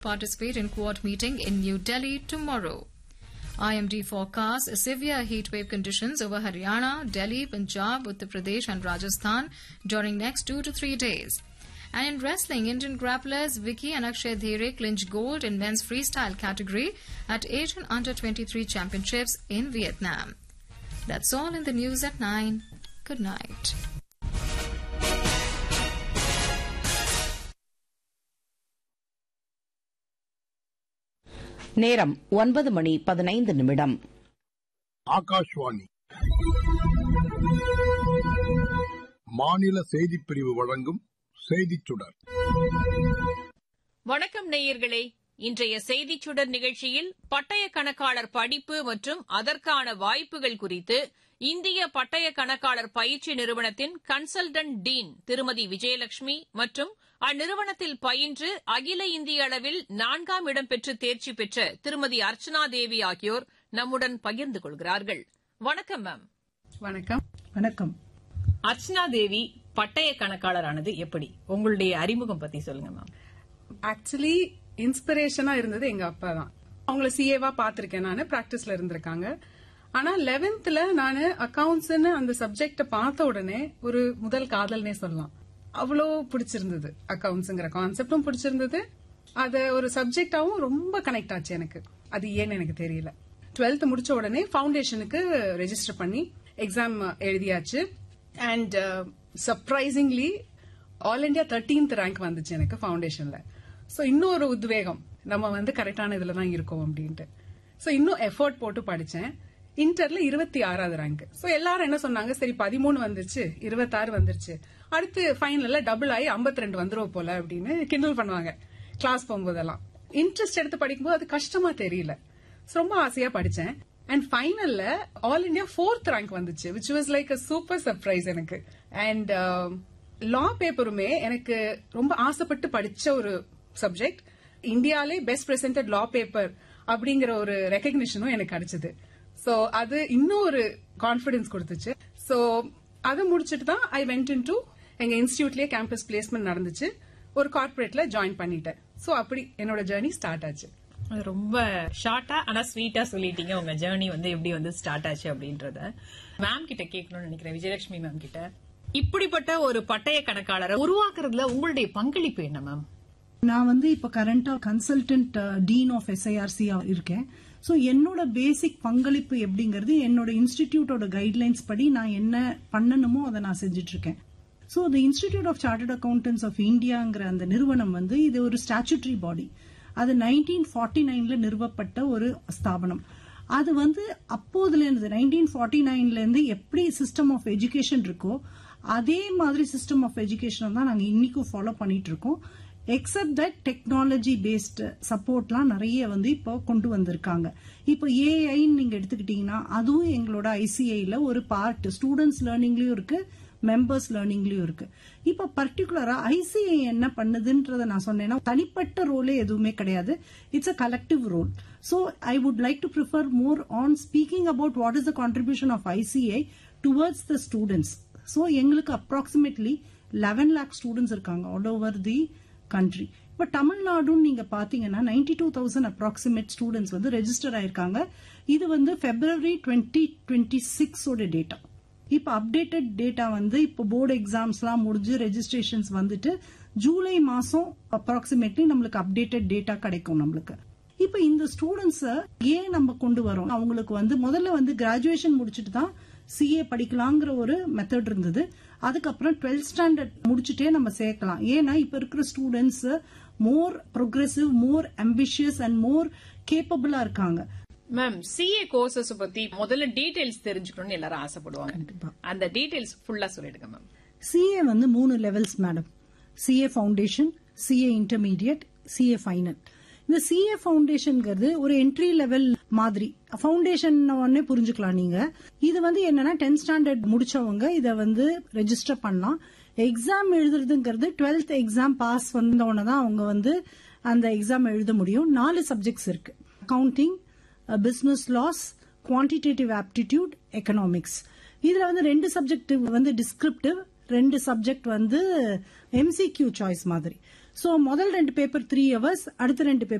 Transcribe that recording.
participate in Quad meeting in New Delhi tomorrow. IMD forecasts severe heatwave conditions over Haryana, Delhi, Punjab, Uttar Pradesh and Rajasthan during next two to three days. And in wrestling, Indian grapplers Vicky and Akshay Dhere clinched gold in men's freestyle category at Asian Under 23 Championships in Vietnam. That's all in the news at 9. Good night. நேரம் ஒன்பது மணி பதினைந்து நிமிடம் ஆகாஷ்வாணி மாநில செய்திப் பிரிவு வழங்கும் செய்திச் சுடர் வணக்கம் நேயர்களே இன்றைய செய்திச் சுடர் நிகழ்ச்சியில் பட்டய கணக்காளர் படிப்பு மற்றும் அதற்கான வாய்ப்புகள் குறித்து இந்திய பட்டய கணக்காளர் பயிற்சி நிறுவனத்தின் கன்சல்டன்ட் டீன் திருமதி விஜயலட்சுமி மற்றும் அந்நிறுவனத்தில் பயின்று அகில இந்திய அளவில் நான்காம் இடம் பெற்று தேர்ச்சி பெற்ற திருமதி அர்ச்சனா தேவி ஆகியோர் நம்முடன் பகிர்ந்து கொள்கிறார்கள் வணக்கம் மேம் வணக்கம் வணக்கம் அர்ச்சனா தேவி பட்டய கணக்காளரானது எப்படி உங்களுடைய அறிமுகம் பத்தி சொல்லுங்க மேம் ஆக்சுவலி இன்ஸ்பிரேஷனா இருந்தது எங்க அப்பா தான் அவங்கள சிஏவா பாத்திருக்கேன் நானு பிராக்டிஸ்ல இருந்திருக்காங்க ஆனா லெவன்த்ல நானு அக்கவுண்ட்ஸ்னு அந்த சப்ஜெக்ட பார்த்த உடனே ஒரு முதல் காதல்னே சொல்லலாம் அவ்வளோ பிடிச்சிருந்தது அக்கவுண்ட்ஸ்ங்கிற கான்செப்டும் பிடிச்சிருந்தது அது ஒரு சப்ஜெக்டாவும் ரொம்ப கனெக்ட் ஆச்சு எனக்கு அது ஏன்னு எனக்கு தெரியல டுவெல்த் முடிச்ச உடனே ஃபவுண்டேஷனுக்கு ரெஜிஸ்டர் பண்ணி எக்ஸாம் எழுதியாச்சு and surprisingly all India thirteenth rank வந்துச்சு எனக்கு ஃபவுண்டேஷன்ல ஸோ இன்னும் ஒரு உத்வேகம் நம்ம வந்து கரெக்டான இதுல தான் இருக்கோம் அப்படின்ட்டு ஸோ இன்னும் எஃபோர்ட் போட்டு படிச்சேன் இன்டர்ல இருபத்தி ஆறாவது ரேங்க் ஸோ எல்லாரும் என்ன சொன்னாங்க சரி பதிமூணு வந்துருச்சு இருபத்தாறு வந்துருச்சு அடுத்து ஃபைனல்ல டபுள் ஆகி ஐம்பத்தி ரெண்டு வந்துரும் போல அப்படின்னு கிண்டல் பண்ணுவாங்க கிளாஸ் போகும்போதெல்லாம் இன்ட்ரெஸ்ட் எடுத்து படிக்கும்போது அது கஷ்டமா தெரியல So, ரொம்ப ஆசையா படிச்சேன் அண்ட் ஃபைனல்ல ஆல் இண்டியா ஃபோர்த் ரேங்க் வந்துச்சு which was like a super surprise எனக்கு அண்ட் லா பேப்பருமே எனக்கு ரொம்ப ஆசைப்பட்டு படிச்ச ஒரு சப்ஜெக்ட் இந்தியாலே பெஸ்ட் பிரசன்டட் லா பேப்பர் அப்படிங்கிற ஒரு ரெக்கக்னிஷனும் எனக்கு கிடைச்சது சோ அது இன்னும் ஒரு கான்பிடன்ஸ் கொடுத்துச்சு சோ அதை முடிச்சிட்டு தான் ஐ வென்ட் இன் டு எங்க இன்ஸ்டியூட்லயே கேம்பஸ் பிளேஸ்மெண்ட் நடந்துச்சு ஒரு கார்பரேட்ல ஜாயின் பண்ணிட்டேன் சோ அப்படி என்னோட ஜேர்னி ஸ்டார்ட் ஆச்சு ரொம்ப ஷார்ட்டா ஆனா ஸ்வீட்டா சொல்லிட்டீங்க உங்க ஜேர்னி வந்து எப்படி வந்து ஸ்டார்ட் ஆச்சு அப்படின்றத மேம் கிட்ட கேட்கணும்னு நினைக்கிறேன் விஜயலட்சுமி மேம் கிட்ட இப்படிப்பட்ட ஒரு பட்டய கணக்காளரை உருவாக்குறதுல உங்களுடைய பங்களிப்பு என்ன மேம் நான் வந்து இப்ப கரண்டா கன்சல்டன்ட் டீன் ஆஃப் எஸ்ஐஆர்சி இருக்கேன் சோ என்னோட பேசிக் பங்களிப்பு எப்படிங்கிறது என்னோட இன்ஸ்டிடியூட்டோட கைட்லைன்ஸ் படி நான் என்ன பண்ணணுமோ அதை நான் செஞ்சுட்டு இருக்கேன் so the institute of chartered accountants of இந்தியாங்கிற அந்த நிறுவனம் வந்து இது ஒரு ஸ்டாச்சுட்டரி பாடி அது நைன்டீன் ஃபார்ட்டி நைன்ல நிறுவப்பட்ட ஒரு ஸ்தாபனம் அது வந்து அப்போதுல இருந்து நைன்டீன் ஃபார்ட்டி நைன்ல இருந்து எப்படி சிஸ்டம் ஆஃப் எஜுகேஷன் இருக்கோ அதே மாதிரி சிஸ்டம் ஆஃப் எஜுகேஷன் தான் நாங்க இன்னைக்கும் ஃபாலோ பண்ணிட்டு இருக்கோம் எக்ஸப்ட் தட் டெக்னாலஜி பேஸ்ட் சப்போர்ட்லாம் நிறைய வந்து இப்போ கொண்டு வந்திருக்காங்க இப்போ ஏஐன்னு நீங்க எடுத்துக்கிட்டீங்கன்னா அதுவும் எங்களோட ஐசிஐல ஒரு பார்ட் ஸ்டூடெண்ட்ஸ் லேர்னிங்லயும் இருக்கு மெம்பர்ஸ் லேர்னிங்லயும் இருக்கு இப்ப பர்டிகுலரா ஐசிஐ என்ன பண்ணுதுன்றத நான் சொன்னேன்னா தனிப்பட்ட ரோலே எதுவுமே கிடையாது it's a collective role so I would like to prefer more on speaking about what is the contribution of ICI towards the students so எங்களுக்கு அப்ராக்சிமேட்லி லெவன் லேக் ஸ்டூடெண்ட்ஸ் இருக்காங்க ஆல் ஓவர் தி கண்ட்ரி இப்ப தமிழ்நாடுன்னு நீங்க பாத்தீங்கன்னா ninety two thousand approximate students வந்து register ஆயிருக்காங்க இது வந்து பிப்ரவரி டுவெண்ட்டி டுவெண்ட்டி சிக்ஸோட டேட்டா இப்ப அப்டேட்டட் டேட்டா வந்து இப்ப போர்டு எக்ஸாம்ஸ்லாம் முடிஞ்சு ரெஜிஸ்ட்ரேஷன்ஸ் வந்துட்டு ஜூலை மாசம் அப்ராக்சிமேட்லி நம்மளுக்கு அப்டேட்டட் டேட்டா கிடைக்கும் நம்மளுக்கு இப்ப இந்த ஸ்டூடெண்ட்ஸ ஏன் நம்ம கொண்டு வரோம் அவங்களுக்கு வந்து முதல்ல வந்து கிராஜுவேஷன் முடிச்சுட்டு தான் சிஏ படிக்கலாங்கிற ஒரு மெத்தட் இருந்தது அதுக்கப்புறம் டுவெல்த் ஸ்டாண்டர்ட் முடிச்சுட்டே நம்ம சேர்க்கலாம் ஏன்னா இப்ப இருக்கிற students more progressive more ambitious and more கேப்பபிளா இருக்காங்க மேம் சிஏ கோர்சஸ் பத்தி முதல்ல டீடைல்ஸ் தெரிஞ்சுக்கணும்னு எல்லாரும் ஆசைப்படுவாங்க அந்த டீடைல்ஸ் ஃபுல்லா சொல்லிடுங்க மேம் சிஏ வந்து மூணு levels madam CA foundation CA intermediate CA final இந்த சிஏ ஃபவுண்டேஷன்ங்கிறது ஒரு என்ட்ரி லெவல் மாதிரி ஃபவுண்டேஷன் உடனே புரிஞ்சுக்கலாம் நீங்க இது வந்து என்னன்னா டென்த் ஸ்டாண்டர்ட் முடிச்சவங்க இதை வந்து ரெஜிஸ்டர் பண்ணலாம் எக்ஸாம் எழுதுறதுங்கிறது டுவெல்த் எக்ஸாம் பாஸ் வந்தவொடனே தான் அவங்க வந்து அந்த எக்ஸாம் எழுத முடியும் நாலு சப்ஜெக்ட்ஸ் இருக்கு accounting business laws quantitative aptitude economics இதுல வந்து ரெண்டு சப்ஜெக்ட் வந்து டிஸ்கிரிப்டிவ் ரெண்டு சப்ஜெக்ட் வந்து எம்சிக்யூ சாய்ஸ் மாதிரி சோ முதல் ரெண்டு பேப்பர் த்ரீ ஹவர்ஸ் அடுத்த ரெண்டு பேப்பர்